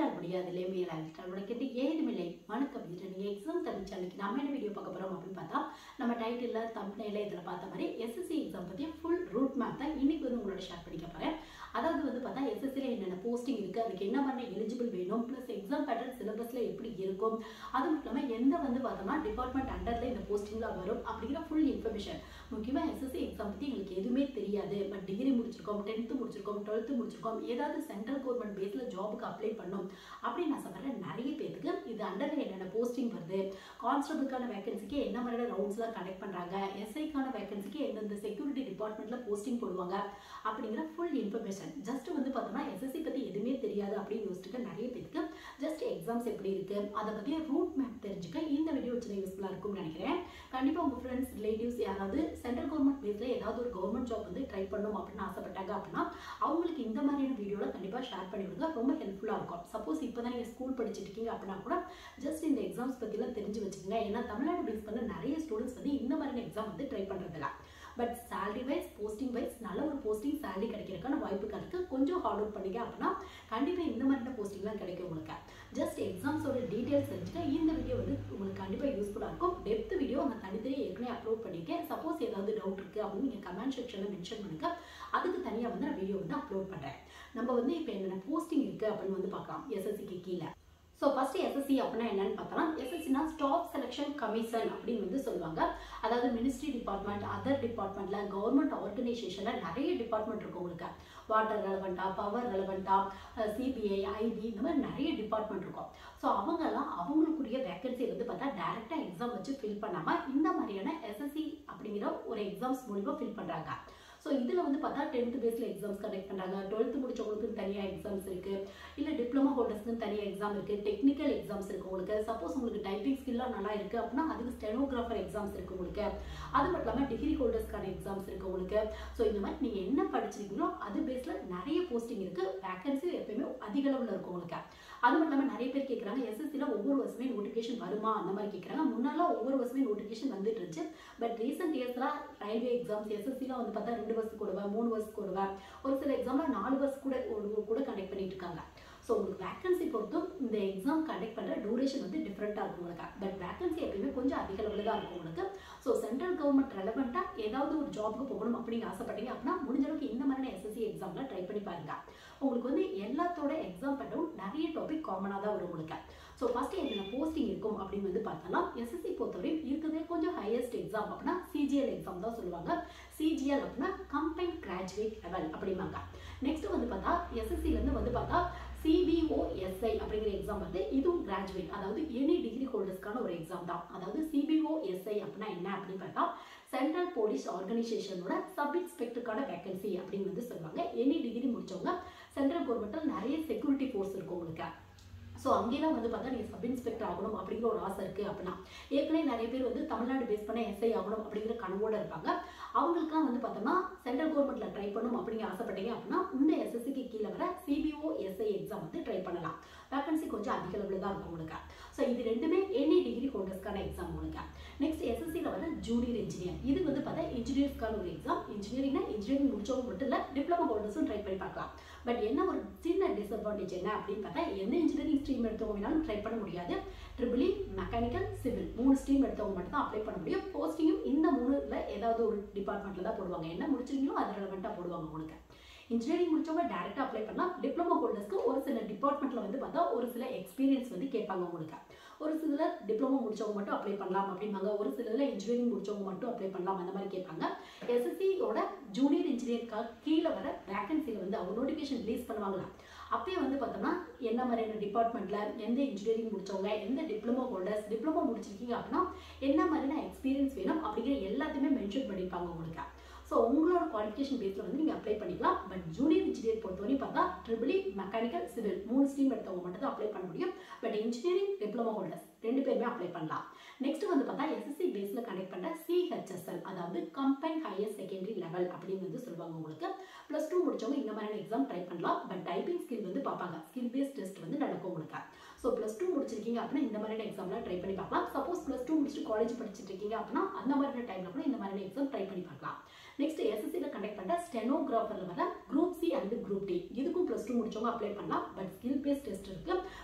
மேலால் முடியாதில்லை மேலால் உனக்கு ஏதுமில்லை வணக்கம் இது நீங்கள் எக்ஸாம் தெரிஞ்ச அன்னைக்கு நம்ம என்ன வீடியோ பார்க்க போகிறோம் அப்படின்னு பார்த்தா நம்ம டைட்டில் தம்ப்னைல இதில் பார்த்த மாதிரி எஸ்எஸ்சி எக்ஸாம் பற்றி ஃபுல் ரூட் மேப் தான் இன்னைக்கு வந்து உங்களோட ஷேர் பண்ணிக்க போகிறேன் அதாவது வந்து பார்த்தா எஸ்எஸ்சியில் என்னென்ன போஸ்டிங் இருக்குது அதுக்கு என்ன மாதிரி எலிஜிபிள் வேணும் ப்ளஸ் எக்ஸாம் பேட்டர்ன் சிலபஸில் எப்படி இருக்கும் அது மட்டும் இல்லாமல் எந்த வந்து பார்த்தோம்னா டிபார்ட்மெண்ட் அண்டரில் இந்த போஸ்டிங்லாம் வரும் அப்படிங்கிற ஃபுல் இன்ஃபர்மேஷன் முக்கியமாக எஸ்எஸ்சி எக்ஸாம் பற்றி எங்களுக்கு எதுவுமே தெரியாது பட் டிகிரி முடிச்சிருக்கோம் டென்த்து முடிச்சிருக்கோம் டுவெல்த்து முடிச்சிருக்கோம் ஏதாவது சென்ட்ரல் கவர்மெண்ட் பேஸில் ஜாபுக்கு அப்ளை பண்ணோம் அப்படின்னு நான் சொல்கிறேன் நிறைய பேருக்கு இது அண்டரில் என்னென்ன போஸ்டிங் வருது கான்ஸ்டபிளுக்கான வேகன்சிக்கு என்ன மாதிரியான ரவுண்ட்ஸ்லாம் கனெக்ட் பண்ணுறாங்க எஸ்ஐக்கான வேகன்சிக்கு எந்தெந்த செக்யூரிட்டி டிபார்ட்மெண்ட்டில் போஸ்டிங் போடுவாங்க அப்படிங்கிற ஃபுல் இன்ஃபர்மேஷன் ஜஸ்ட் வந்து பார்த்தோம்னா எஸ்எஸ்சி பற்றி எதுவுமே தெரியாது அப்படின்னு யோசிச்சுக்க நிறைய பேருக்கு ஜஸ்ட் எக்ஸாம்ஸ் எப்படி இருக்கு அதை பற்றிய ரூட் மேப் தெரிஞ்சுக்க இந்த வீடியோ வச்சு யூஸ்ஃபுல்லாக இருக்கும்னு நினைக்கிறேன் கண்டிப்பாக உங்கள் ஃப்ரெண்ட்ஸ் ரிலேட்டிவ்ஸ் யாராவது சென்ட்ரல் கவர்மெண்ட் பேஸில் ஏதாவது ஒரு கவர்மெண்ட் ஜாப் வந்து ட்ரை பண்ணணும் அப்படின்னு ஆசைப்பட்டாங்க அப்படின்னா அவங்களுக்கு இந்த மாதிரியான வீடியோவில் கண்டிப்பாக ஷேர் பண்ணி விடுங்க ரொம்ப ஹெல்ப்ஃபுல்லாக இருக்கும் சப்போஸ் இப்போ தான் நீங்கள் ஸ்கூல் படிச்சுட்டு இருக்கீங்க அப்படின்னா கூட ஜஸ்ட் இந்த எக்ஸாம்ஸ் பற்றிலாம் தெரிஞ்சு வச்சுக்கோங்க ஏன்னா தமிழ்நாடு பேஸ் பண்ண நிறைய ஸ்டூடெண்ட்ஸ் வந்து இந்த மாதிரியான எக்ஸாம் வந்து ட்ரை பண்ணுறதில்ல but salary wise posting wise நல்ல ஒரு போஸ்டிங் சேலரி கிடைக்கிறதுக்கான வாய்ப்புகள் இருக்குது கொஞ்சம் ஹார்ட் அவுட் பண்ணிக்க அப்படின்னா கண்டிப்பாக இந்த மாதிரியான போஸ்டிங்லாம் கிடைக்கும் உங்களுக்கு ஜஸ்ட் எக்ஸாம்ஸோட டீட்டெயில்ஸ் தெரிஞ்சுட்டு இந்த வீடியோ வந்து உங்களுக்கு கண்டிப்பாக யூஸ்ஃபுல்லாக இருக்கும் டெப்த் வீடியோ நான் தனித்தனியாக ஏற்கனவே அப்லோட் பண்ணியிருக்கேன் சப்போஸ் ஏதாவது டவுட் இருக்குது அப்படின்னு நீங்கள் கமெண்ட் செக்ஷனில் மென்ஷன் பண்ணுங்க அதுக்கு தனியாக வந்து நான் வீடியோ வந்து அப்லோட் பண்ணுறேன் நம்ம வந்து இப்போ என்னென்ன போஸ்டிங் இருக்குது அப்படின்னு வந்து பார்க்கலாம் எஸ்எஸ்சிக்கு கீழே ஸோ ஃபர்ஸ்ட் எஸ்எஸ்சி அப்படின்னா என்னன்னு பார்த்தோம்னா எஸ்எஸ்சினா ஸ்டாஃப் செலெக்ஷன் கமிஷன் அப்படின்னு வந்து சொல்லுவாங்க அதாவது மினிஸ்ட்ரி டிபார்ட்மெண்ட் அதர் டிபார்ட்மெண்ட்ல கவர்மெண்ட் ஆர்கனைசேஷன்ல நிறைய டிபார்ட்மெண்ட் இருக்கும் உங்களுக்கு வாட்டர் ரெலவெண்டா பவர் ரெலவெண்டா சிபிஐ ஐபி இந்த மாதிரி நிறைய டிபார்ட்மெண்ட் இருக்கும் ஸோ அவங்கெல்லாம் அவங்களுக்குரிய வேகன்சி வந்து பார்த்தா டைரெக்டாக எக்ஸாம் வச்சு ஃபில் பண்ணாமல் இந்த மாதிரியான எஸ்எஸ்சி அப்படிங்கிற ஒரு எக்ஸாம்ஸ் மூலிமா ஃபில் பண்ணுறாங்க ஸோ இதில் வந்து பார்த்தா டென்த்து பேஸில் எக்ஸாம்ஸ் கண்டக்ட் பண்ணுறாங்க டுவெல்த்து முடிச்சவங்களுக்கு தனியாக எக்ஸாம்ஸ் இருக்குது இல்லை டிப்ளமோ ஹோல்டர்ஸ்க்கு தனியாக எக்ஸாம் இருக்குது டெக்னிக்கல் எக்ஸாம்ஸ் இருக்குது உங்களுக்கு சப்போஸ் உங்களுக்கு டைப்பிங் ஸ்கில்லாம் நல்லா இருக்குது அப்படின்னா அதுக்கு ஸ்டெனோகிராஃபர் எக்ஸாம்ஸ் இருக்குது உங்களுக்கு அது மட்டும் இல்லாமல் டிகிரி ஹோல்டர்ஸ்க்கான எக்ஸாம்ஸ் இருக்குது உங்களுக்கு ஸோ இந்த மாதிரி நீங்கள் என்ன படிச்சிருக்கீங்களோ அது பேஸில் நிறைய போஸ்டிங் இருக்குது வேகன்சி எப்பயுமே அதிக அளவில் இருக்கும் உங்களுக்கு அது மட்டும் இல்லாமல் நிறைய பேர் கேட்குறாங்க எஸ்எஸ்சியில் ஒவ்வொரு வருஷமே நோட்டிஃபிகேஷன் வருமா அந்த மாதிரி கேட்குறாங்க முன்னாலாம் ஒவ்வொரு வருஷமே நோட்டிஃபிகேஷன் வந்துட்டு இருந்துச்சு பட் ரீசெண்ட் இயர்ஸ்லாம் ரயில்வே எக்ஸாம்ஸ் எஸ்எஸ்சிலாம் வந்து பார்த்தா ரெண்டு வருஷத்துக்கு கூடவா மூணு வருஷத்துக்கு கூடவா ஒரு சில எக்ஸாம்லாம் நாலு வருஷம் கூட ஒரு கூட கண்டக்ட் பண்ணிட்டு இருக்காங்க ஸோ உங்களுக்கு வேகன்சி பொறுத்தும் இந்த எக்ஸாம் கண்டக்ட் பண்ணுற டூரேஷன் வந்து டிஃப்ரெண்ட்டாக இருக்கும் உங்களுக்கு பட் வேகன்சி எப்பயுமே கொஞ்சம் அதிக அளவில் தான் இருக்கும் உங்களுக்கு ஸோ சென்ட்ரல் கவர்மெண்ட் ரெலவெண்ட்டாக ஏதாவது ஒரு ஜாப்க்கு போகணும் அப்படின்னு ஆசைப்பட்டீங்க அப்படின்னா முடிஞ்ச அளவுக்கு இந்த மாதிரியான எஸ்எஸ்சி எக்ஸாம்லாம் ட்ரை பண்ணி பாருங்க உங்களுக்கு வந்து எல்லாத்தோட எக்ஸாம் பண்ணவும் நிறைய டாபிக் காமனாக தான் வரும் உங்களுக்கு ஸோ ஃபஸ்ட்டு என்னென்ன போஸ்டிங் இருக்கும் அப்படின்னு வந்து பார்த்தோம்னா எஸ்எஸ்சி பொறுத்தவரையும் இருக்கிறதே கொஞ்சம் ஹையஸ்ட் எக்ஸாம் அப்படின்னா சிஜிஎல் எக்ஸாம் தான் சொல்லுவாங்க சிஜிஎல் அப்படின்னா கம்பைன் கிராஜுவேட் லெவல் அப்படிம்பாங்க நெக்ஸ்ட் வந்து பார்த்தா எஸ்எஸ்சிலேருந்து வந்து பார்த்தா சிபிஓஎஸ்ஐ அப்படிங்கிற எக்ஸாம் வந்து இதுவும் கிராஜுவேட் அதாவது எனி டிகிரி ஹோல்டர்ஸ்க்கான ஒரு எக்ஸாம் தான் அதாவது சிபிஓஎஸ்ஐ அப்படின்னா என்ன அப்படின்னு பார்த்தா சென்ட்ரல் போலீஸ் ஆர்கனைசேஷனோட சப் இன்ஸ்பெக்டருக்கான வேகன்சி அப்படின்னு வந்து சொல்லுவாங்க எனி டிகிரி முடிச்சவங்க சென்ட்ரல் கவர்மெண்ட்டில் நிறைய செக்யூரிட்டி ஃபோர்ஸ் இருக்கும் உங்களுக்கு ஸோ அங்கேலாம் வந்து பார்த்தா நீங்கள் சப் இன்ஸ்பெக்டர் ஆகணும் அப்படிங்கிற ஒரு ஆசை இருக்குது அப்படின்னா ஏற்கனவே நிறைய பேர் வந்து தமிழ்நாடு பேஸ் பண்ண எஸ்ஐ ஆகணும் அப்படிங்கிற கனவோடு இருப்பாங்க அவங்களுக்குலாம் வந்து பார்த்தோம்னா சென்ட்ரல் கவர்மெண்ட்டில் ட்ரை பண்ணணும் அப்படிங்கிற ஆசைப்பட்டீங்க அப்படின்னா இந்த எஸ்எஸ்சிக்கு கீழே வர சிபிஓ எஸ்ஐ எக்ஸாம் வந்து ட்ரை பண்ணலாம் வேகன்சி கொஞ்சம் அதிக அளவில் தான் இருக்கும் உங்களுக்கு ஸோ இது ரெண்டுமே எனி டிகிரி ஹோல்டர்ஸ்க்கான எக்ஸாம் உங்களுக்கு நெக்ஸ்ட் எஸ்எஸ்சியில் வர ஜூனியர் இன்ஜினியர் இது வந்து பார்த்தா இன்ஜினியர்ஸ்க்கான ஒரு எக்ஸாம் இன்ஜினியரிங்னா இன்ஜினியரிங் முடிச்சவங்க மட்டும் இல்லை டிப்ளமோ ஹோல்டர்ஸும் ட்ரை பண்ணி பார்க்கலாம் பட் என்ன ஒரு சின்ன டிஸ்அட்வான்டேஜ் என்ன அப்படின்னு பார்த்தா எந்த இன்ஜினியரிங் ஸ்ட்ரீம் எடுத்தவங்க வேணாலும் ட்ரை பண்ண முடியாது ட்ரிபிளி மெக்கானிக்கல் சிவில் மூணு ஸ்ட்ரீம் எடுத்தவங்க மட்டும் தான் அப்ளை பண்ண முடியும் போஸ்டிங்கும் இந்த மூணுல ஏதாவது ஒரு டிபார்ட்மெண்ட்டில் தான் போடுவாங்க என்ன முடிச்சிருக்கீங்களோ அது ரெலவெண்ட்டாக போடுவாங்க உங்களுக்கு இன்ஜினியரிங் முடிச்சவங்க டேரெக்டாக அப்ளை பண்ணலாம் டிப்ளமோ ஹோல்டர்ஸ்க்கு ஒரு சில டிபார்ட்மெண்ட்டில் வந்து பார்த்தா ஒரு சில எக்ஸ்பீரியன்ஸ் வந்து கேட்பாங்க உங்களுக்கு ஒரு சில டிப்ளமோ முடிச்சவங்க மட்டும் அப்ளை பண்ணலாம் அப்படிம்பாங்க ஒரு சிலரில் இன்ஜினியரிங் முடிச்சவங்க மட்டும் அப்ளை பண்ணலாம் அந்த மாதிரி கேட்பாங்க எஸ்எஸ்சியோட ஜூனியர் இன்ஜினியருக்காக கீழே வர வேகன்சியில் வந்து அவங்க நோட்டிஃபிகேஷன் ரிலீஸ் பண்ணுவாங்களா அப்பயே வந்து பார்த்தோம்னா என்ன மாதிரியான டிபார்ட்மெண்ட்டில் எந்த இன்ஜினியரிங் முடிச்சவங்க எந்த டிப்ளமோ ஹோல்டர்ஸ் டிப்ளமோ முடிச்சிருக்கீங்க அப்படின்னா என்ன மாதிரியான எக்ஸ்பீரியன்ஸ் வேணும் அப்படிங்கிற எல்லாத்தையுமே மென்ஷன் பண்ணியிருப்பாங்க உங்களுக்கு ஸோ உங்களோட குவாலிஃபிகேஷன் பேஸில் வந்து நீங்கள் அப்ளை பண்ணிக்கலாம் பட் ஜூனியர் இன்ஜினியர் பொறுத்தவரையும் பார்த்தா ட்ரிபிளி மெக்கானிக்கல் சிவில் மூணு ஸ்ட்ரீம் எடுத்தவங்க மட்டும் தான் அப்ளை பண்ண முடியும் பட் இன்ஜினியரிங் டிப்ளமோ ஹோல்டர்ஸ் ரெண்டு பேருமே அப்ளை பண்ணலாம் நெக்ஸ்ட் வந்து பார்த்தா எஸ்எஸ்சி பேஸில் கனெக்ட் பண்ணுற சிஹெச்எஸ்எல் அதாவது கம்பைன் ஹையர் செகண்டரி லெவல் அப்படின்னு வந்து சொல்லுவாங்க உங்களுக்கு ப்ளஸ் டூ முடிச்சவங்க இந்த மாதிரியான எக்ஸாம் ட்ரை பண்ணலாம் பட் டைப்பிங் ஸ்கில் வந்து பார்ப்பாங்க ஸ்கில் பேஸ்ட் டெஸ்ட் வந்து நடக்கும் உங்களுக்கு ஸோ ப்ளஸ் டூ முடிச்சிருக்கீங்க அப்படின்னா இந்த மாதிரியான எக்ஸாம்லாம் ட்ரை பண்ணி பார்க்கலாம் சப்போஸ் ப்ளஸ் டூ முடிச்சுட்டு காலேஜ் படிச்சுட்டு இருக்கீங்க அப்படின்னா அந்த மாதிரியான டைமில் கூட இந்த மாதிரியான எக்ஸாம் ட்ரை பண்ணி பார்க்கலாம் நெக்ஸ்ட் எஸ்எஸ்சியில் கண்டக்ட் பண்ணுற ஸ்டெனோகிராஃபரில் வர group C and group D இதுக்கும் ப்ளஸ் டூ முடிச்சவங்க அப்ளை பண்ணலாம் பட் ஸ்கில் பேஸ்ட் டெஸ்ட் இருக்கு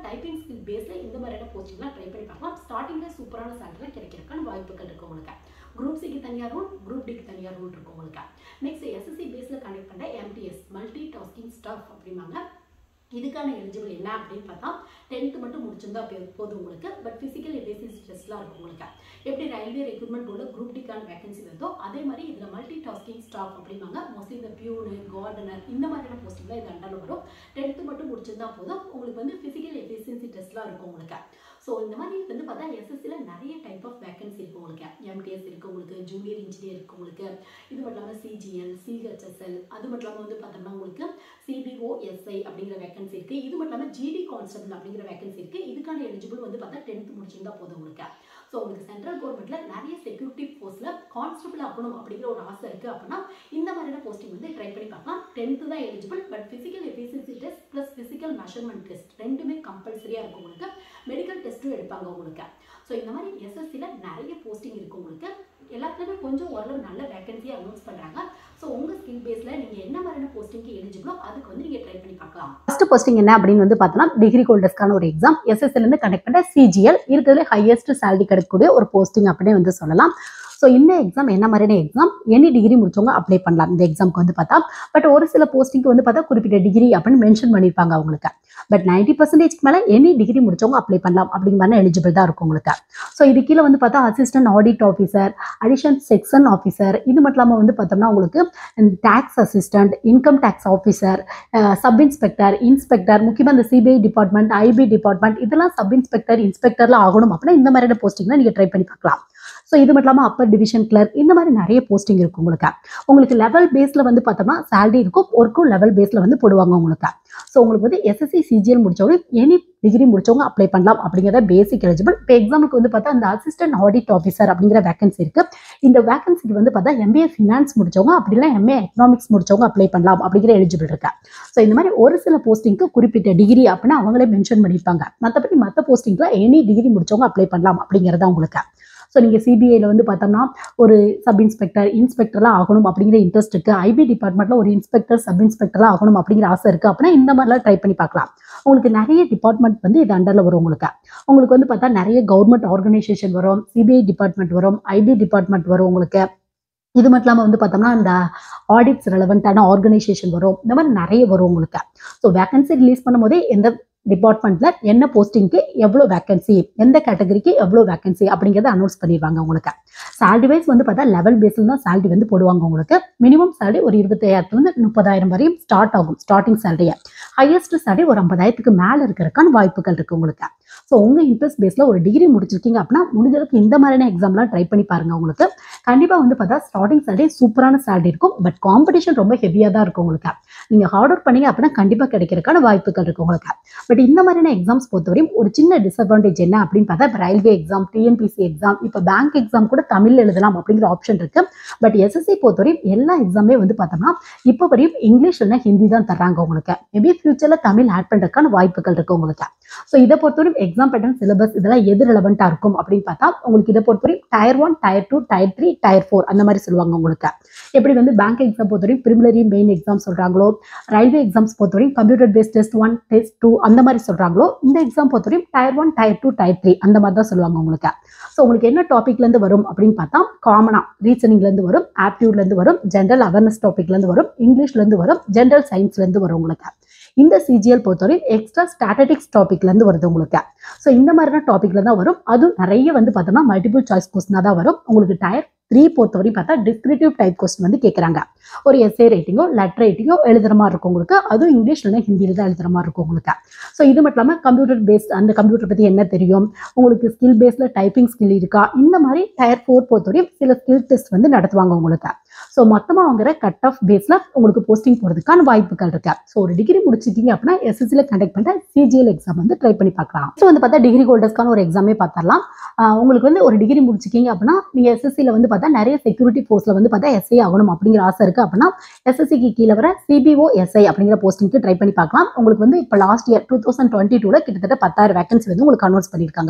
டைப்பிங் ஸ்கில் பேஸில் இந்த மாதிரியான போஸ்டிங்லாம் ட்ரை பண்ணி பார்க்கலாம் ஸ்டார்டிங்கில் சூப்பரான சேலரிலாம் கிடைக்கிறதுக்கான வாய்ப்புகள் இருக்கு உங்களுக்கு குரூப் சிக்கு தனியாக ரூல் குரூப் டிக்கு தனியாக ரூல் இருக்கு உங்களுக்கு நெக்ஸ்ட் எஸ்எஸ்சி பேஸில் கனெக்ட் பண்ண எம்டிஎஸ் மல்டி டாஸ்கிங் ஸ்டாஃப் அப்படிம்பாங்க இதுக்கான எலிஜிபிள் என்ன அப்படின்னு பார்த்தா டென்த்து மட்டும் முடிச்சிருந்தா பே- போதும் உங்களுக்கு பட் ஃபிசிக்கல் எபிசிஸ் டெஸ்ட்லாம் இருக்கும் உங்களுக்கு எப்படி ரயில்வே ரெக்ரூட்மெண்ட் போர்டில் குரூப் டிக்கான வேகன்சி வருதோ அதே மாதிரி இதில் மல்டி டாஸ்கிங் ஸ்டாஃப் அப்படிம்பாங்க மோஸ்ட்லி இந்த பியூனு கார்டனர் இந்த மாதிரியான போஸ்டிங்லாம் இது அண்டரில் வரும் டென்த்து மட்டும் முடிச்சிருந்தா போதும் உங்களுக்கு வந்து ஃபிசிக்கல் எஃபிஷியன்சி டெஸ்ட்லாம் இருக்கும் உங்களுக்கு ஸோ இந்த மாதிரி வந்து பார்த்தா எஸ்எஸ்சியில் நிறைய டைப் ஆஃப் வேகன்சி இருக்கு உங்களுக்கு எம்டிஎஸ் இருக்கு உங்களுக்கு ஜூனியர் இன்ஜினியர் இருக்கு உங்களுக்கு இது மட்டும் இல்லாமல் சிஜிஎல் சிஹெச்எஸ்எல் அது மட்டும் இல்லாமல் வந்து பார்த்தோம்னா உங்களுக்கு சிபிஓஎஸ்ஐ அப்படிங்கிற வேகன்சி இருக்கு இது மட்டும் இல்லாமல் ஜிடி கான்ஸ்டபிள் அப்படிங்கிற வேகன்சி இருக்கு இதுக்கான எலிஜிபிள் வந்து பார்த்தா டென்த் முடிச்சிருந்தா போதும் உங்களுக்கு ஸோ உங்களுக்கு சென்ட்ரல் கவர்மெண்ட்ல நிறைய செக்யூரிட்டி போஸ்ட்ல கான்ஸ்டபிள் ஆகணும் அப்படிங்கிற ஒரு ஆசை இருக்கு அப்படின்னா இந்த மாதிரியான போஸ்டிங் வந்து ட்ரை பண்ணி பார்க்கலாம் டென்த்து தான் eligible but physical efficiency test plus physical measurement test ரெண்டுமே கம்பல்சரியாக இருக்கும் உங்களுக்கு மெடிக்கல் டெஸ்ட்டும் எடுப்பாங்க உங்களுக்கு ஸோ இந்த மாதிரி எஸ்எஸ்சியில் நிறைய போஸ்டிங் இருக்கு உங்களுக்கு எல்லாத்துலேயுமே கொஞ்சம் ஓரளவு நல்ல வேகன்சியை அனௌன்ஸ் பண்ணுறாங்க ஸோ உங்கள் ஸ்கில் பேஸில் நீங்கள் என்ன மாதிரியான போஸ்டிங்க்கு எலிஜிபிளோ அதுக்கு வந்து நீங்கள் ட்ரை பண்ணி பார்க்கலாம் ஃபர்ஸ்ட் போஸ்டிங் என்ன அப்படின்னு வந்து பார்த்தோம்னா டிகிரி ஹோல்டர்ஸ்க்கான ஒரு எக்ஸாம் எஸ்எஸ்எல் இருந்து கனெக்ட் பண்ண சிஜிஎல் இருக்கிறதுல ஹையஸ்ட் சேலரி கிடைக்கக்கூடிய ஒரு போஸ்டிங் அப்படின்னு வந்து சொல்லலாம் ஸோ இந்த எக்ஸாம் என்ன மாதிரியான எக்ஸாம் எனி டிகிரி முடிச்சவங்க அப்ளை பண்ணலாம் இந்த எக்ஸாம்க்கு வந்து பார்த்தா பட் ஒரு சில போஸ்டிங்க்கு வந்து பார்த்தா குறிப்பிட்ட டிகிரி அப்படின்னு மென்ஷன் பண்ணியிருப்பாங்க அவங்களுக்கு பட் நைன்டி பர்சன்டேஜ்க்கு மேலே எனி டிகிரி முடிச்சவங்க அப்ளை பண்ணலாம் அப்படிங்கிற மாதிரி எலிஜிபிள் தான் இருக்கும் உங்களுக்கு ஸோ இது கீழே வந்து பார்த்தா assistant audit officer addition section officer இது மட்டும் இல்லாமல் வந்து பார்த்தோம்னா உங்களுக்கு tax assistant income tax officer sub inspector inspector முக்கியமாக இந்த சிபிஐ டிபார்ட்மெண்ட் ஐபி டிபார்ட்மெண்ட் இதெல்லாம் சப் இன்ஸ்பெக்டர் இன்ஸ்பெக்டர்லாம் ஆகணும் அப்படின்னா இந்த மாதிரியான போஸ்டிங்லாம் நீங்கள் ட்ரை பண்ணி பார்க்கலாம் ஸோ இது மட்டும் இல்லாமல் அப்பர் டிவிஷன் கிளர்க் இந்த மாதிரி நிறைய போஸ்டிங் இருக்கும் உங்களுக்கு உங்களுக்கு லெவல் பேஸில் வந்து பார்த்தோம்னா salary இருக்கும் ஒர்க்கும் லெவல் பேஸில் வந்து போடுவாங்க உங்களுக்கு ஸோ உங்களுக்கு வந்து எஸ்எஸ்சி சிஜிஎல் முடிச்சவங்க எனி டிகிரி முடிச்சவங்க அப்ளை பண்ணலாம் அப்படிங்கிறத பேசிக் எலிஜிபிள் இப்போ எக்ஸாமுக்கு வந்து பார்த்தா அந்த அசிஸ்டன்ட் ஆடிட் ஆஃபீஸர் அப்படிங்கிற வேகன்சி இருக்கு இந்த வேகன்சிக்கு வந்து பார்த்தா எம்பிஏ ஃபினான்ஸ் முடிச்சவங்க அப்படிலாம் எம்ஏ எக்கனாமிக்ஸ் முடிச்சவங்க அப்ளை பண்ணலாம் அப்படிங்கிற எலிஜிபிள் இருக்கு ஸோ இந்த மாதிரி ஒரு சில போஸ்டிங்க்கு குறிப்பிட்ட டிகிரி அப்படின்னு அவங்களே மென்ஷன் பண்ணியிருப்பாங்க மற்றபடி மற்ற போஸ்டிங்ல எனி டிகிரி முடிச்சவங்க அப்ளை பண்ணலாம் அப்படிங்கிறதா உங்களுக்கு ஸோ நீங்கள் சிபிஐயில் வந்து பார்த்தோம்னா ஒரு சப் இன்ஸ்பெக்டர் இன்ஸ்பெக்டர்லாம் ஆகணும் அப்படிங்கிற இன்ட்ரெஸ்ட் இருக்குது ஐபி டிபார்ட்மெண்ட்டில் ஒரு இன்ஸ்பெக்டர் சப் இன்ஸ்பெக்டர்லாம் ஆகணும் அப்படிங்கிற ஆசை இருக்குது அப்படின்னா இந்த மாதிரிலாம் ட்ரை பண்ணி பார்க்கலாம் உங்களுக்கு நிறைய டிபார்ட்மெண்ட் வந்து இது அண்டரில் வரும் உங்களுக்கு உங்களுக்கு வந்து பார்த்தா நிறைய கவர்மெண்ட் ஆர்கனைசேஷன் வரும் சிபிஐ டிபார்ட்மெண்ட் வரும் ஐபி டிபார்ட்மெண்ட் வரும் உங்களுக்கு இது மட்டும் இல்லாமல் வந்து பார்த்தோம்னா இந்த ஆடிட்ஸ் ரெலவெண்ட்டான ஆர்கனைசேஷன் வரும் இந்த மாதிரி நிறைய வரும் உங்களுக்கு ஸோ வேகன்சி ரிலீஸ் பண்ணும்போதே எந்த டிபார்ட்மெண்ட்ல என்ன போஸ்டிங்க்கு எவ்வளோ வேகன்சி எந்த கேட்டகரிக்கு எவ்வளோ வேகன்சி அப்படிங்கிறத அனௌன்ஸ் பண்ணிடுவாங்க உங்களுக்கு salary வைஸ் வந்து பார்த்தா லெவல் பேஸில் தான் salary வந்து போடுவாங்க உங்களுக்கு மினிமம் salary ஒரு இருபத்தாயிரத்துலேருந்து முப்பதாயிரம் வரையும் ஸ்டார்ட் ஆகும் ஸ்டார்டிங் சேலரியை ஹையஸ்ட் salary ஒரு ஐம்பதாயிரத்துக்கு மேலே இருக்கிறதுக்கான வாய்ப்புகள் இருக்குது உங்களுக்கு ஸோ உங்கள் இன்ட்ரெஸ்ட் பேஸில் ஒரு டிகிரி முடிச்சிருக்கீங்க அப்படின்னா முடிஞ்ச அளவுக்கு இந்த மாதிரியான எக்ஸாம்லாம் ட்ரை பண்ணி பாருங்க உங்களுக்கு கண்டிப்பாக வந்து பார்த்தா ஸ்டார்டிங் salary சூப்பரான salary இருக்கும் பட் காம்படிஷன் ரொம்ப ஹெவியாக தான் இருக்கும் உங்களுக்கு நீங்கள் ஹார்ட் ஒர்க் பண்ணீங்க அப்படின்னா கண்டிப்பாக கிடைக்கிறதுக்கான வாய்ப்புகள் இருக்குது உங்களுக்கு பட் இந்த மாதிரியான எக்ஸாம்ஸ் பொறுத்தவரையும் ஒரு சின்ன டிஸ்அட்வான்டேஜ் என்ன அப்படின்னு பார்த்தா இப்போ ரயில்வே எக்ஸாம் டிஎன்பிசி எக்ஸாம் இப்போ பேங்க் எக்ஸாம் கூட தமிழ் எழுதலாம் அப்படிங்கிற ஆப்ஷன் இருக்கு பட் எஸ்எஸ்சி பொறுத்தவரையும் எல்லா எக்ஸாமே வந்து பார்த்தோம்னா இப்போ வரையும் இங்கிலீஷ் இல்லைனா ஹிந்தி தான் தர்றாங்க உங்களுக்கு மேபி ஃபியூச்சரில் தமிழ் ஆட் பண்ணுறதுக்கான வாய்ப்புகள் இருக்கு உங்களுக்கு ஸோ இதை பொறுத்தவரையும் எக்ஸாம் பேட்டர்ன் சிலபஸ் இதெல்லாம் எது ரெலவெண்ட்டாக இருக்கும் அப்படின்னு பார்த்தா உங்களுக்கு இதை பொறுத்தவரையும் tier one tier two tier three tier four அந்த மாதிரி சொல்லுவாங்க உங்களுக்கு எப்படி வந்து பேங்க் எக்ஸாம் பொறுத்தவரையும் ப்ரிமிலரி மெயின் எக்ஸாம் சொல்கிறாங்களோ ரயில்வே எக்ஸாம்ஸ் பொறுத்தவரையும் computer based test one test two அந்த மாதிரி சொல்கிறாங்களோ இந்த எக்ஸாம் பொறுத்தவரையும் tier one tier two tier three அந்த மாதிரி தான் சொல்லுவாங்க உங்களுக்கு ஸோ உங்களுக்கு என்ன டாபிக்லேருந்து வரும் அப்படின்னு பார்த்தா காமனாக ரீசனிங்லேருந்து வரும் ஆப்டியூட்லேருந்து வரும் ஜென்ரல் அவேர்னஸ் டாபிக்லேருந்து வரும் இங்கிலீஷ்லேருந்து வரும் ஜென்ரல் சயின்ஸ்லேருந்து வரும் உங்களுக்கு இந்த சிஜிஎல் பொறுத்தவரையும் எக்ஸ்ட்ரா ஸ்டாட்டிக்ஸ் டாபிக்லேருந்து வருது உங்களுக்கு ஸோ இந்த மாதிரியான டாப்பிக்கில் தான் வரும் அதுவும் நிறைய வந்து பார்த்தோம்னா மல்டிபிள் சாய்ஸ் கொஸ்டினாக தான் வரும் உங்களுக்கு டயர் த்ரீ பொறுத்தவரையும் பார்த்தா டிஸ்கிரிப்டிவ் டைப் கொஸ்டின் வந்து கேட்குறாங்க ஒரு எஸ்ஏ ரைட்டிங்கோ லெட்டர் ரைட்டிங்கோ எழுதுற மாதிரி இருக்கும் உங்களுக்கு அதுவும் இங்கிலீஷ் இல்லைனா ஹிந்தியில் தான் எழுதுற மாதிரி இருக்கும் உங்களுக்கு ஸோ இது மட்டும் இல்லாமல் கம்ப்யூட்டர் பேஸ்ட் அந்த கம்ப்யூட்டர் பற்றி என்ன தெரியும் உங்களுக்கு ஸ்கில் பேஸில் டைப்பிங் ஸ்கில் இருக்கா இந்த மாதிரி டயர் ஃபோர் பொறுத்தவரையும் சில ஸ்கில் டெஸ்ட் வந்து நடத்துவாங்க உங்களுக்கு ஸோ மொத்தமாக வாங்குற கட் ஆஃப் பேஸில் உங்களுக்கு போஸ்டிங் போகிறதுக்கான வாய்ப்புகள் இருக்கு ஸோ ஒரு டிகிரி முடிச்சிருக்கீங்க அப்படின்னா எஸ்எஸ்சியில் கண்டக்ட் பண்ணுற சிஜிஎல் எக்ஸாம் வந்து ட்ரை பண்ணி பார்க்கலாம் ஸோ வந்து பார்த்தா டிகிரி ஹோல்டர்ஸ்க்கான ஒரு எக்ஸாமே பார்த்துடலாம் ஆஹ் உங்களுக்கு வந்து ஒரு டிகிரி முடிச்சிருக்கீங்க அப்படின்னா நீங்கள் எஸ்எஸ்சியில் வந்து பார்த்தா நிறைய செக்யூரிட்டி போஸ்ட்டில் வந்து பார்த்தா எஸ்ஐ ஆகணும் அப்படிங்கிற ஆசை இருக்குது அப்படின்னா எஸ்எஸ்சிக்கு கீழே வர சிபிஓ எஸ்ஐ அப்படிங்கிற போஸ்டிங்க்கு ட்ரை பண்ணி பார்க்கலாம் உங்களுக்கு வந்து இப்போ last year two thousand twenty டூவில் கிட்டத்தட்ட பத்தாயிரம் வேகன்சி வந்து உங்களுக்கு அனௌன்ஸ் பண்ணியிருக்காங்க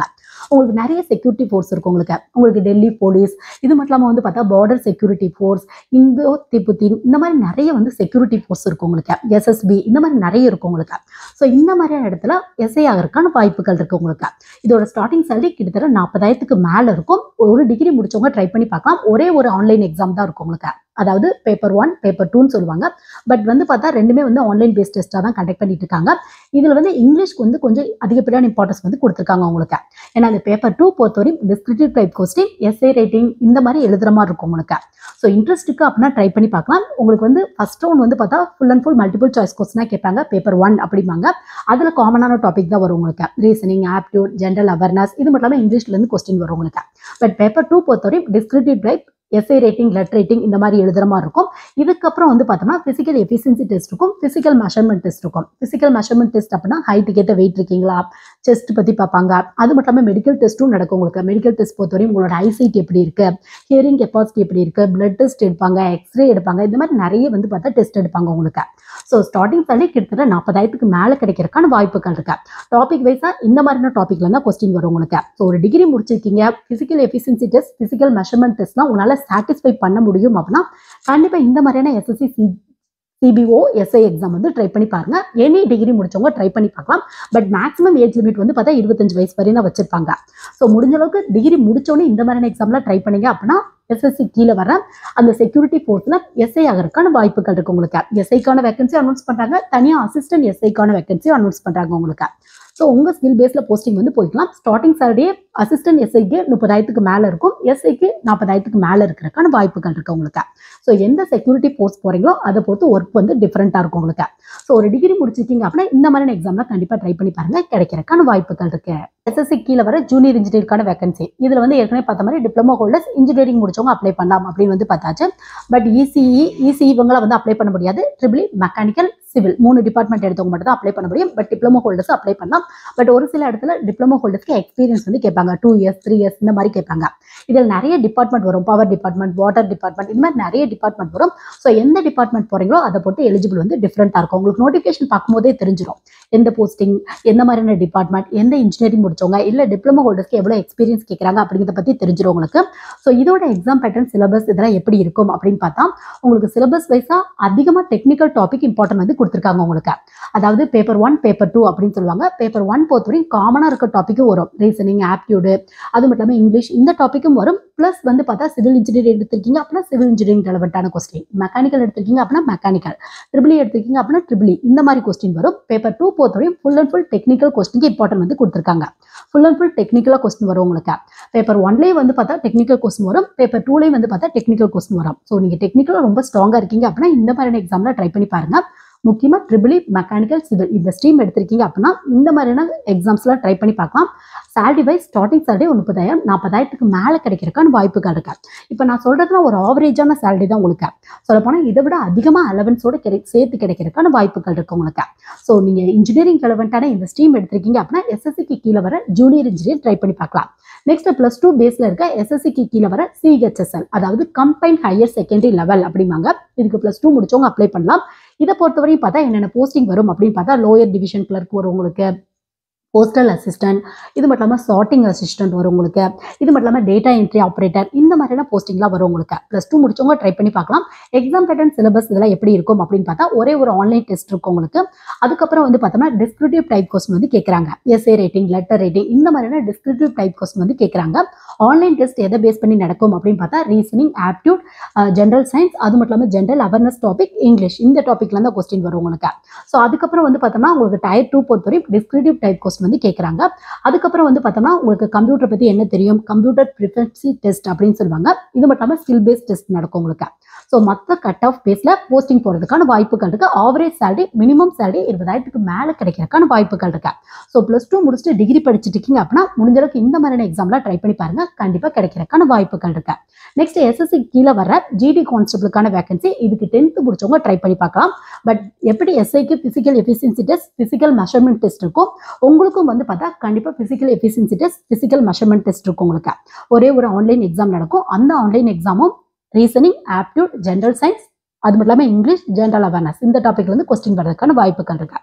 உங்களுக்கு நிறைய செக்யூரிட்டி ஃபோர்ஸ் இருக்கும் உங்களுக்கு உங்களுக்கு டெல்லி போலீஸ் இது மட்டும் இல்லாமல் வந்து பார்த்தா border security force Indo Tibetan இந்த மாதிரி நிறைய வந்து செக்யூரிட்டி ஃபோர்ஸ் இருக்கும் உங்களுக்கு எஸ்எஸ்பி இந்த மாதிரி நிறைய இருக்கும் உங்களுக்கு ஸோ இந்த மாதிரியான இடத்துல எஸ்ஐ ஆகிறதுக்கான வாய்ப்புகள் இருக்கு உங்களுக்கு இதோட ஸ்டார்டிங் சேலரி கிட்டத்தட்ட நாற்பதாயிரத்துக்கு மேலே இருக்கும் ஒரு டிகிரி முடிச்சவங்க ட்ரை பண்ணி பார்க்கலாம் ஒரே ஒரு ஆன்லைன் எக்ஸாம் தான் இருக்கும் உங்களுக்கு அதாவது பேப்பர் ஒன் பேப்பர் டூன்னு சொல்லுவாங்க பட் வந்து பார்த்தா ரெண்டுமே வந்து ஆன்லைன் பேஸ்ட் டெஸ்ட்டாக தான் கண்டக்ட் பண்ணிட்டு இருக்காங்க இதில் வந்து இங்கிலீஷ்க்கு வந்து கொஞ்சம் அதிகப்படியான இம்பார்ட்டன்ஸ் வந்து கொடுத்துருக்காங்க உங்களுக்கு ஏன்னா அந்த பேப்பர் டூ பொறுத்தவரையும் descriptive type question essay writing இந்த மாதிரி எழுதுற மாதிரி இருக்கும் உங்களுக்கு ஸோ இன்ட்ரெஸ்ட்டுக்கு அப்படின்னா ட்ரை பண்ணி பார்க்கலாம் உங்களுக்கு வந்து ஃபர்ஸ்ட் ரவுண்ட் வந்து பார்த்தா full and full multiple choice கொஸ்டினாக கேட்பாங்க பேப்பர் ஒன் அப்படிம்பாங்க அதில் காமனான டாபிக் தான் வரும் உங்களுக்கு ரீசனிங் ஆப்டியூட் ஜென்ரல் அவேர்னஸ் இது மட்டும் இல்லாமல் இங்கிலீஷ்லேருந்து கொஸ்டின் வரும் உங்களுக்கு பட் பேப்பர் டூ பொறுத்தவரையும் descriptive type essay writing letter writing இந்த மாதிரி எழுதுற மாதிரி இருக்கும் இதுக்கப்புறம் வந்து பார்த்தோம்னா ஃபிசிக்கல் எஃபிஷியன்சி டெஸ்ட் இருக்கும் ஃபிசிக்கல் மெஷர்மெண்ட் டெஸ்ட் இருக்கும் ஃபிசிக்கல் மெஷர்மெண்ட் டெஸ்ட் அப்படின்னா ஹைட் கேட்ட வெயிட் இருக்கீங்களா செஸ்ட் பற்றி பார்ப்பாங்க அது மட்டும் இல்லாமல் மெடிக்கல் டெஸ்ட்டும் நடக்கும் உங்களுக்கு மெடிக்கல் டெஸ்ட் பொறுத்தவரையும் உங்களோட ஐசைட் எப்படி இருக்கு ஹியரிங் கெப்பாசிட்டி எப்படி இருக்கு பிளட் டெஸ்ட் எடுப்பாங்க எக்ஸ்ரே எடுப்பாங்க இந்த மாதிரி நிறைய வந்து பார்த்தா டெஸ்ட் எடுப்பாங்க உங்களுக்கு ஸோ ஸ்டார்டிங் salary கிட்டத்தட்ட நாற்பதாயிரத்துக்கு மேலே கிடைக்கிறதுக்கான வாய்ப்புகள் இருக்கு டாபிக் வைஸாக இந்த மாதிரியான டாபிக்ல தான் கொஸ்டின் வரும் உங்களுக்கு ஸோ ஒரு டிகிரி முடிச்சிருக்கீங்க physical efficiency test physical measurement டெஸ்ட்லாம் உங்களால் சாட்டிஸ்ஃபை பண்ண முடியும் அப்படின்னா கண்டிப்பாக இந்த மாதிரியான SSC C CPO SI exam வந்து ட்ரை பண்ணி பாருங்க எனி டிகிரி முடிச்சவங்க ட்ரை பண்ணி பார்க்கலாம் பட் மேக்ஸிமம் ஏஜ் லிமிட் வந்து பார்த்தா இருபத்தஞ்சு வயசு வரையும் தான் வச்சிருப்பாங்க ஸோ முடிஞ்ச அளவுக்கு டிகிரி முடிச்சோடனே இந்த மாதிரியான எக்ஸாம்லாம் ட்ரை பண்ணீங்க அப்படின்னா எஸ்எஸ்சி கீழே வர அந்த செக்யூரிட்டி ஃபோர்ஸில் எஸ்ஐ ஆகிறதுக்கான வாய்ப்புகள் இருக்கு உங்களுக்கு எஸ்ஐக்கான வேகன்சி அனௌன்ஸ் பண்ணுறாங்க தனியாக அசிஸ்டன்ட் எஸ்ஐக்கான வேகன்சி அனௌன்ஸ் பண்ணுறாங்க உங்களுக்கு ஸோ உங்கள் ஸ்கில் பேஸில் போஸ்டிங் வந்து போய்க்கலாம் ஸ்டார்டிங் சேலரியே அசிஸ்டன்ட் எஸ்ஐக்கு முப்பதாயிரத்துக்கு மேலே இருக்கும் எஸ்ஐக்கு நாற்பதாயிரத்துக்கு மேலே இருக்கிறதுக்கான வாய்ப்புகள் இருக்கு உங்களுக்கு ஸோ எந்த செக்யூரிட்டி போஸ்ட் போகிறீங்களோ அதை பொறுத்து ஒர்க் வந்து டிஃப்ரெண்ட்டாக இருக்கும் உங்களுக்கு ஸோ ஒரு டிகிரி முடிச்சிருக்கீங்க அப்படின்னா இந்த மாதிரியான எக்ஸாம்லாம் கண்டிப்பாக ட்ரை பண்ணி பாருங்க கிடைக்கிறதுக்கான வாய்ப்புகள் இருக்கு எஸ்எஸ்சி கீழே வர ஜூனியர் இன்ஜினியருக்கான வேகன்சி இதில் வந்து ஏற்கனவே பார்த்த மாதிரி டிப்ளமோ ஹோல்டர்ஸ் இன்ஜினியரிங் முடிச்சவங்க அப்ளை பண்ணலாம் அப்படின்னு வந்து பார்த்தாச்சு பட் இசிஇ இசி இவங்கள வந்து அப்ளை பண்ண முடியாது ட்ரிபிள் மெக்கானிக்கல் சிவில் மூணு டிபார்ட்மெண்ட் எடுத்தவங்க மட்டும் தான் அப்ளை பண்ண முடியும் பட் டிப்ளமோ ஹோல்டர்ஸ் அப்ளை பண்ணலாம் பட் ஒரு சில இடத்துல டிப்ளமோ ஹோல்டர்ஸ்க்கு எக்ஸ்பீரியன்ஸ் வந்து கேட்பாங்க டூ இயர்ஸ் த்ரீ இயர்ஸ் இந்த மாதிரி கேட்பாங்க இதில் நிறைய டிபார்ட்மெண்ட் வரும் பவர் டிபார்ட்மெண்ட் வாட்டர் டிபார்ட்மெண்ட் இந்த மாதிரி நிறைய டிபார்ட்மெண்ட் வரும் ஸோ எந்த டிபார்ட்மெண்ட் போறீங்களோ அதை பொறுத்து எலிஜிபிள் வந்து டிஃப்ரெண்ட்டாக இருக்கும் உங்களுக்கு நோட்டிஃபிகேஷன் பார்க்கும்போதே தெரிஞ்சிடும் எந்த போஸ்டிங் எந்த மாதிரியான டிபார்ட்மெண்ட் எந்த இன்ஜினியரிங் முடிச்சவங்க இல்லை டிப்ளமோ ஹோல்டர்ஸ்க்கு எவ்வளோ எக்ஸ்பீரியன்ஸ் கேட்குறாங்க அப்படிங்கிறத பற்றி தெரிஞ்சிடும் உங்களுக்கு ஸோ இதோட எக்ஸாம் பேட்டர்ன் சிலபஸ் இதெல்லாம் எப்படி இருக்கும் அப்படின்னு பார்த்தா உங்களுக்கு சிலபஸ் வைஸாக அதிகமாக டெக்னிக்கல் டாபிக் இம்பார்ட்டன்ட் வந்து கொடுத்துருக்காங்க உங்களுக்கு அதாவது பேப்பர் ஒன் பேப்பர் டூ அப்படின்னு சொல்லுவாங்க பேப்பர் ஒன் பொறுத்தவரைக்கும் காமனாக இருக்க டாப்பிக்கும் வரும் ரீசனிங் ஆப்டியூடு அது மட்டும் இல்லாமல் இங்கிலீஷ் இந்த டாப்பிக்கும் வரும் ப்ளஸ் வந்து பார்த்தா சிவில் இன்ஜினியரிங் எடுத்திருக்கீங்க அப்படின்னா சிவில் இன்ஜினியரிங் ரெலவெண்ட்டான கொஸ்டின் மெக்கானிக்கல் எடுத்திருக்கீங்க அப்படின்னா மெக்கானிக்கல் ட்ரிபிளி எடுத்திருக்கீங்க அப்படின்னா ட்ரிபிளி இந்த மாதிரி கொஸ்டின் வரும் பேப்பர் டூ பொறுத்தவரையும் ஃபுல் அண்ட் ஃபுல் டெக்னிக்கல் கொஸ்டினுக்கு இம்பார்ட்டன்ட் வந்து கொடுத்துருக்காங்க ஃபுல் அண்ட் ஃபுல் டெக்னிக்கலாக கொஸ்டின் வரும் உங்களுக்கு பேப்பர் ஒன்லேயே வந்து பார்த்தா டெக்னிக்கல் கொஸ்டின் வரும் பேப்பர் டூலேயும் வந்து பார்த்தா டெக்னிக்கல் கொஸ்டின் வரும் ஸோ நீங்கள் டெக்னிக்கலாக ரொம்ப ஸ்ட்ராங்காக இருக்கீங்க அப்படின்னா இந்த மாதிரியான எக்ஸாமில் ட்ரை பண்ணி பாருங்க முக்கியமாக ட்ரிபிளி மெக்கானிக்கல் சிவில் இந்த ஸ்ட்ரீம் எடுத்திருக்கீங்க அப்படின்னா இந்த மாதிரியான எக்ஸாம்ஸ்லாம் ட்ரை பண்ணி பார்க்கலாம் சேலரி வைஸ் ஸ்டார்டிங் சேலரி ஒரு முப்பதாயிரம் நாற்பதாயிரத்துக்கு மேலே கிடைக்கிறதுக்கான வாய்ப்புகள் இருக்கு இப்போ நான் சொல்றதுலாம் ஒரு ஆவரேஜான சேலரி தான் உங்களுக்கு சொல்லப்போனால் இதை விட அதிகமாக அலவன்ஸோட கிடை சேர்த்து கிடைக்கிறதுக்கான வாய்ப்புகள் இருக்கு உங்களுக்கு ஸோ நீங்கள் இன்ஜினியரிங் ரெலவெண்ட்டான இந்த ஸ்ட்ரீம் எடுத்திருக்கீங்க அப்படின்னா எஸ்எஸ்சிக்கு கீழே வர ஜூனியர் இன்ஜினியர் ட்ரை பண்ணி பார்க்கலாம் நெக்ஸ்ட் ப்ளஸ் டூ பேஸில் இருக்க எஸ்எஸ்சிக்கு கீழே வர சிஹெச்எஸ்எல் அதாவது கம்பைன் ஹையர் செகண்டரி லெவல் அப்படிம்பாங்க இதுக்கு ப்ளஸ் டூ முடிச்சவங்க அப்ளை பண்ணலாம் இதை பொறுத்தவரையும் பார்த்தா என்னென்ன போஸ்டிங் வரும் அப்படின்னு பார்த்தா லோயர் டிவிஷன் கிளர்க் வரும் உங்களுக்கு போஸ்டல் அசிஸ்டன்ட் இது மட்டும் இல்லாமல் சார்ட்டிங் அசிஸ்டன்ட் வரும் உங்களுக்கு இது மட்டும் இல்லாமல் டேட்டா என்ட்ரி ஆப்ரேட்டர் இந்த மாதிரியான போஸ்டிங்லாம் வரும் உங்களுக்கு ப்ளஸ் டூ முடிச்சவங்க ட்ரை பண்ணி பார்க்கலாம் எக்ஸாம் பேட்டர்ன் சிலபஸ் இதெல்லாம் எப்படி இருக்கும் அப்படின்னு பார்த்தா ஒரே ஒரு ஆன்லைன் டெஸ்ட் இருக்கும் உங்களுக்கு அதுக்கப்புறம் வந்து பார்த்தோம்னா டிஸ்கிரிப்டிவ் டைப் கொஸ்டின் வந்து கேட்குறாங்க எஸ்ஏ ரேட்டிங் லெட்டர் ரேட்டிங் இந்த மாதிரியான டிஸ்கிரிப்டிவ் டைப் கொஸ்டின் வந்து கேட்குறாங்க ஆன்லைன் டெஸ்ட் எதை பேஸ் பண்ணி நடக்கும் அப்படின்னு பார்த்தா ரீசனிங் ஆப்டியூட் ஜென்ரல் சயின்ஸ் அது மட்டும் இல்லாமல் ஜென்ரல் அவேர்னஸ் டாபிக் இங்கிலீஷ் இந்த டாப்பிக்ல தான் கொஸ்டின் வரும் உங்களுக்கு ஸோ அதுக்கப்புறம் வந்து பார்த்தோம்னா உங்களுக்கு டயர் டூ பொறுத்தவரை டிஸ்கிரிப்டிவ் டைப் கொஸ்டின் வந்து கேட்குறாங்க அதுக்கப்புறம் வந்து பார்த்தோம்னா உங்களுக்கு கம்ப்யூட்டர் பற்றி என்ன தெரியும் கம்ப்யூட்டர் ப்ரிஃபரன்சி டெஸ்ட் அப்படின்னு சொல்லுவாங்க இது மட்டும் இல்லாமல் ஸ்கில் பேஸ்ட் டெஸ்ட் நடக்கும் உங்களுக்கு ஸோ மற்ற கட் ஆஃப் பேஸில் போஸ்டிங் போகிறதுக்கான வாய்ப்புகள் இருக்கு ஆவரேஜ் சேலரி மினிமம் சேலரி இருபதாயிரத்துக்கு மேலே கிடைக்கிறதுக்கான வாய்ப்புகள் இருக்கு ஸோ ப்ளஸ் டூ முடிச்சுட்டு டிகிரி படிச்சுட்டு இருக்கீங்க அப்படின்னா முடிஞ்ச அளவுக்கு இந்த மாதிரியான எக்ஸாம்லாம் ட்ரை பண்ணி பாருங்க கண்டிப்பாக கிடைக்கிறதுக்கான வாய்ப்புகள் இருக்கு நெக்ஸ்ட் எஸ்எஸ்சி கீழே வர ஜிடி கான்ஸ்டபிளுக்கான வேகன்சி இதுக்கு டென்த்து முடிச்சவங்க ட்ரை பண்ணி பார்க்கலாம் பட் எப்படி எஸ்ஐக்கு physical efficiency test physical measurement test இருக்கும் உங்களுக்கும் வந்து பார்த்தா கண்டிப்பாக physical efficiency test physical measurement test இருக்கும் உங்களுக்கு ஒரே ஒரு ஆன்லைன் எக்ஸாம் நடக்கும் அந்த ஆன்லைன் எக்ஸாமும் ரீசனிங் ஆப்டியூட் ஜென்ரல் சயின்ஸ் அது மட்டும் இல்லாமல் இங்கிலீஷ் ஜென்ரல் அவேர்னஸ் இந்த டாபிக்ல இருந்து கொஸ்டின் வர்றதுக்கான வாய்ப்புகள் இருக்கு ஸோ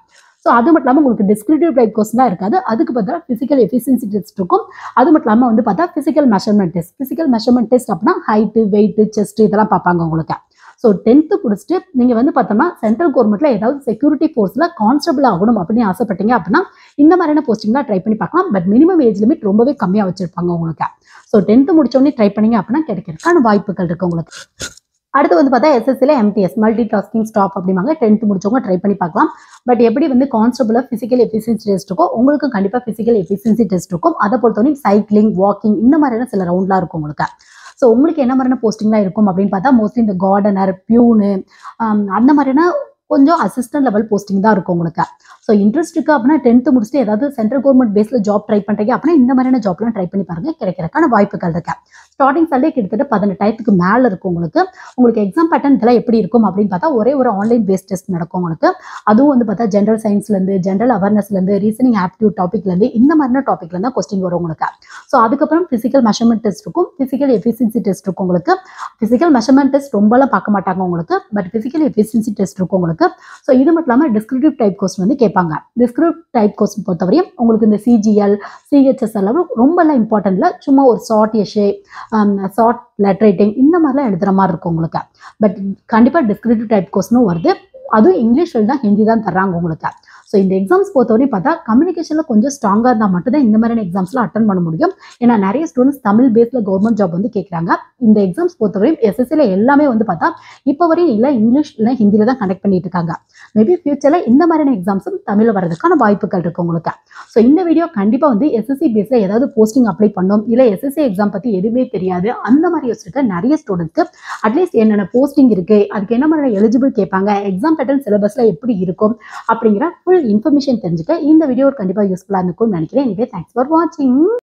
ஸோ அது மட்டும் இல்லாமல் உங்களுக்கு டிஸ்கிரிப்டிவ் டைப் கொஸ்டினாக இருக்காது அதுக்கு பதிலாக ஃபிசிக்கல் எஃபிஷியன்சி டெஸ்ட் இருக்கும் அது மட்டும் இல்லாமல் வந்து பார்த்தா physical measurement test physical measurement test அப்படின்னா ஹைட்டு வெயிட்டு செஸ்ட் இதெல்லாம் பார்ப்பாங்க உங்களுக்கு ஸோ டென்த்து முடிச்சுட்டு நீங்கள் வந்து பார்த்தோம்னா சென்ட்ரல் கவர்மெண்ட்டில் ஏதாவது செக்யூரிட்டி ஃபோர்ஸில் கான்ஸ்டபிள் ஆகணும் அப்படின்னு ஆசைப்பட்டீங்க அப்படின்னா இந்த மாதிரியான போஸ்டிங்லாம் ட்ரை பண்ணி பார்க்கலாம் பட் மினிமம் ஏஜ் லிமிட் ரொம்பவே கம்மியாக வச்சிருப்பாங்க உங்களுக்கு ஸோ டென்த்து முடிச்சோடனே ட்ரை பண்ணீங்க அப்படின்னா கிடைக்கிறதுக்கான வாய்ப்புகள் இருக்கு உங்களுக்கு அடுத்து வந்து பார்த்தா எஸ்எஸ்சியில் எம்டிஎஸ் மல்டி டாஸ்கிங் ஸ்டாப் அப்படிம்பாங்க டென்த்து முடிச்சவங்க ட்ரை பண்ணி பார்க்கலாம் பட் எப்படி வந்து கான்ஸ்டபிளாக ஃபிசிக்கல் எஃபிஷியன்சி டெஸ்ட் இருக்கோ உங்களுக்கு கண்டிப்பாக ஃபிசிக்கல் எஃபிஷியன்சி டெஸ்ட் இருக்கும் அதை பொறுத்தவரை சைக்கிளிங் வாக்கிங் இந்த மாதிரியான சில ரவுண்ட்லாம் இருக்கும் உங்களுக்கு ஸோ உங்களுக்கு என்ன மாதிரியான போஸ்டிங்லாம் இருக்கும் அப்படின்னு பார்த்தா மோஸ்ட்லி இந்த கார்டனர் பியூனு அந்த மாதிரியான கொஞ்சம் அசிஸ்டன்ட் லெவல் போஸ்டிங் தான் இருக்கும் உங்களுக்கு ஸோ இன்ட்ரெஸ்ட் இருக்கு அப்படின்னா டென்த்து முடிச்சுட்டு ஏதாவது சென்ட்ரல் கவர்மெண்ட் பேஸில் ஜாப் ட்ரை பண்ணுறீங்க அப்படின்னா இந்த மாதிரியான ஜாப்லாம் ட்ரை பண்ணி பாருங்க கிடைக்கிறதுக்கான வாய்ப்புகள் இருக்கு ஸ்டார்டிங் சேலரி கிட்டத்தட்ட பதினெட்டாயிரத்துக்கு மேலே இருக்கும் உங்களுக்கு உங்களுக்கு எக்ஸாம் பேட்டர்ன் இதெல்லாம் எப்படி இருக்கும் அப்படின்னு பார்த்தா ஒரே ஒரு ஆன்லைன் பேஸ் டெஸ்ட் நடக்கும் உங்களுக்கு அதுவும் வந்து பார்த்தா ஜென்ரல் சயின்ஸ்லேருந்து ஜென்ரல் அவேர்னஸ்லேருந்து ரீசனிங் ஆப்டியூட் டாப்பிக்லேருந்து இந்த மாதிரியான டாப்பிக்ல தான் கொஸ்டின் வரும் உங்களுக்கு ஸோ அதுக்கப்புறம் ஃபிசிக்கல் மெஷர்மெண்ட் டெஸ்ட் இருக்கும் ஃபிசிக்கல் எஃபிஷியன்சி டெஸ்ட் இருக்கும் உங்களுக்கு ஃபிசிக்கல் மெஷர்மெண்ட் டெஸ்ட் ரொம்பலாம் பார்க்க மாட்டாங்க உங்களுக்கு பட் ஃபிசிக்கல் எஃபிஷியன்சி டெஸ்ட் இருக்கும் உங்களுக்கு ஸோ இது மட்டும் இல்லாமல் டிஸ்கிரிப்டிவ் டைப் கொஸ்டின் வந்து கேட்பாங்க டிஸ்கிரிப்டிவ் டைப் கொஸ்டின் பொறுத்தவரையும் உங்களுக்கு இந்த சிஜிஎல் சிஹெச்எஸ் எல்லாம் ரொம்பலாம் இம்பார்ட்டன்ட் இல்லை சும்மா ஒரு short essay short letter writing இந்த மாதிரிலாம் எழுதுகிற மாதிரி இருக்கும் உங்களுக்கு பட் கண்டிப்பாக டிஸ்கிரிப்டிவ் டைப் கொஸ்டினும் வருது அதுவும் இங்கிலீஷில் தான் ஹிந்தி தான் தர்றாங்க உங்களுக்கு ஸோ இந்த எக்ஸாம்ஸ் பொறுத்தவரையும் பார்த்தா கம்யூனிகேஷனில் கொஞ்சம் ஸ்ட்ராங்காக இருந்தால் மட்டும்தான் இந்த மாதிரியான எக்ஸாம்ஸ்லாம் அட்டன் பண்ண முடியும் ஏன்னா நிறைய ஸ்டூடெண்ட்ஸ் தமிழ் பேஸில் கவர்மெண்ட் ஜாப் வந்து கேட்குறாங்க இந்த எக்ஸாம்ஸ் பொறுத்தவரையும் எஸ்எஸ்சியில் எல்லாமே வந்து பார்த்தா இப்போ வரையும் இல்லை இங்கிலீஷ் இல்லை ஹிந்தியில் தான் கனெக்ட் பண்ணிட்டு இருக்காங்க மேபி ஃபியூச்சரில் இந்த மாதிரியான எக்ஸாம்ஸும் தமிழில் வரதுக்கான வாய்ப்புகள் இருக்கு உங்களுக்கு ஸோ இந்த வீடியோ கண்டிப்பாக வந்து எஸ்எஸ்சி பேஸில் ஏதாவது போஸ்டிங் அப்ளை பண்ணோம் இல்லை எஸ்எஸ்சி எக்ஸாம் பற்றி எதுவுமே தெரியாது அந்த மாதிரி வச்சுருக்க நிறைய ஸ்டூடெண்ட்ஸ்க்கு அட்லீஸ்ட் என்னென்ன போஸ்டிங் இருக்குது அதுக்கு என்ன மாதிரியான எலிஜிபிள் கேட்பாங்க எக்ஸாம் பேட்டர்ன் சிலபஸில் எப்படி இருக்கும் அப்படிங்கிற ஃபுல் இன்ஃபர்மேஷன் தெரிஞ்சுக்க இந்த வீடியோ கண்டிப்பாக யூஸ்ஃபுல்லாக இருக்கும்னு நினைக்கிறேன் எனவே தேங்க்ஸ் ஃபார் வாட்சிங்